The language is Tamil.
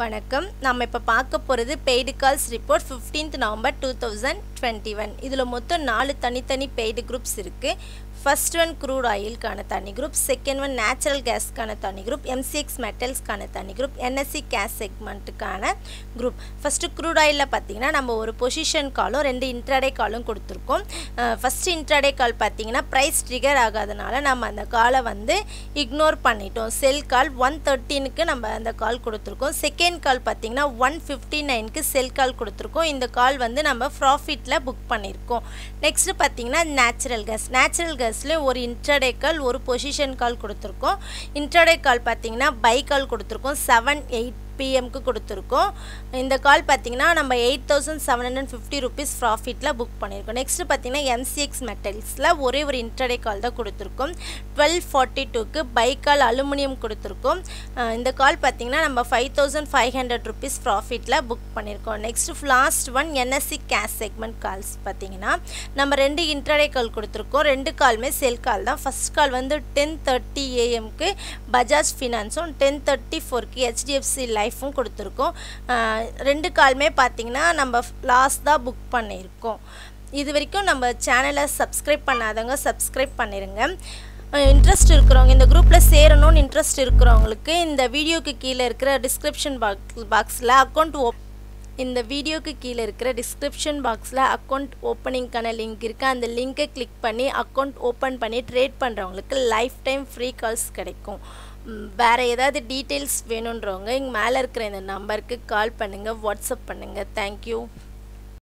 வணக்கம் நம்ம இப்போ பார்க்க போகிறது paid calls report fifteenth November two thousand twenty one இதில் மொத்தம் நாலு தனித்தனி பெய்டு குரூப்ஸ் இருக்குது ஃபர்ஸ்ட் ஒன் க்ரூட் ஆயிலுக்கான தனி குரூப் செகண்ட் ஒன் நேச்சுரல் கேஸ்க்கான தனி குரூப் எம்சிஎக்ஸ் மெட்டல்ஸ்க்கான தனி குரூப் என்எஸ்சி கேஸ் செக்மெண்ட்டுக்கான குரூப் ஃபஸ்ட்டு க்ரூட் ஆயிலில் பார்த்தீங்கன்னா நம்ம ஒரு பொசிஷன் காலும் ரெண்டு இன்ட்ராடே காலும் கொடுத்துருக்கோம் ஃபஸ்ட்டு இன்ட்ராடே கால் பார்த்தீங்கன்னா ப்ரைஸ் ட்ரிகர் ஆகாதனால நம்ம அந்த காலை வந்து இக்னோர் பண்ணிட்டோம் செல் கால் ஒன் தேர்ட்டீனுக்கு நம்ம அந்த கால் கொடுத்துருக்கோம் செகண்ட் கால் பார்த்தீங்கன்னா ஒன் ஃபிஃப்டி நைனுக்கு செல் கால் கொடுத்துருக்கோம் இந்த கால் வந்து நம்ம ப்ராஃபிட்டில் புக் பண்ணியிருக்கோம் நெக்ஸ்ட்டு பார்த்தீங்கன்னா நேச்சுரல் கேஸ் நேச்சுரல் கேஸ்லேயும் ஒரு இன்ட்ரடே கால் ஒரு பொசிஷன் கால் கொடுத்துருக்கோம் இன்ட்ரடே கால் பார்த்தீங்கன்னா பை கால் கொடுத்துருக்கோம் செவன் எயிட் பிஎம்க்கு கொடுத்துருக்கோம் இந்த கால் பார்த்தீங்கன்னா நம்ம eight thousand seven hundred fifty rupees ப்ராஃபிட்டில் புக் பண்ணியிருக்கோம் நெக்ஸ்ட்டு பார்த்தீங்கன்னா எம்சிஎக்ஸ் மெட்டல்ஸில் ஒரே ஒரு இன்டர்டே கால் தான் கொடுத்துருக்கோம் டுவெல் ஃபார்ட்டி டூக்கு பை கால் அலுமினியம் கொடுத்துருக்கோம் இந்த கால் பார்த்தீங்கன்னா நம்ம five thousand five hundred rupees ப்ராஃபிட்டில் புக் பண்ணியிருக்கோம் next last one NSC cash segment calls பார்த்தீங்கன்னா நம்ம ரெண்டு இன்டர்டே கால் கொடுத்துருக்கோம் ரெண்டு காலுமே செல் கால் தான் ஃபஸ்ட் கால் வந்து டென் தேர்ட்டி ஏஎம்க்கு பஜாஜ் ஃபினான்ஸும் டென் தேர்ட்டி ஃபோருக்கு ஹெச்டிஎஃப்சி லைஃப்பும் கொடுத்துருக்கோம் ரெண்டு காலுமே பார்த்தீங்கன்னா நம்ம லாஸ்ட் தான் புக் பண்ணியிருக்கோம் இது வரைக்கும் நம்ம சேனலை சப்ஸ்கிரைப் பண்ணாதவங்க சப்ஸ்கிரைப் பண்ணிடுங்க இன்ட்ரெஸ்ட் இருக்கிறவங்க இந்த குரூப்பில் சேரணும்னு இன்ட்ரெஸ்ட் இருக்கிறவங்களுக்கு இந்த வீடியோக்கு கீழே இருக்கிற டிஸ்கிரிப்ஷன் பாக்ஸ் பாக்ஸில் அக்கௌண்ட் ஓப் இந்த வீடியோக்கு கீழே இருக்கிற டிஸ்கிரிப்ஷன் பாக்ஸில் அக்கௌண்ட் ஓப்பனிங்க்கான லிங்க் இருக்குது அந்த லிங்க்கை கிளிக் பண்ணி அக்கௌண்ட் ஓப்பன் பண்ணி ட்ரேட் பண்ணுறவங்களுக்கு லைஃப் டைம் ஃப்ரீ கால்ஸ் கிடைக்கும் வேறு ஏதாவது டீட்டெயில்ஸ் வேணுன்றவங்க இங்கே மேலே இருக்கிற இந்த நம்பருக்கு கால் பண்ணுங்கள் வாட்ஸ்அப் பண்ணுங்கள் தேங்க்யூ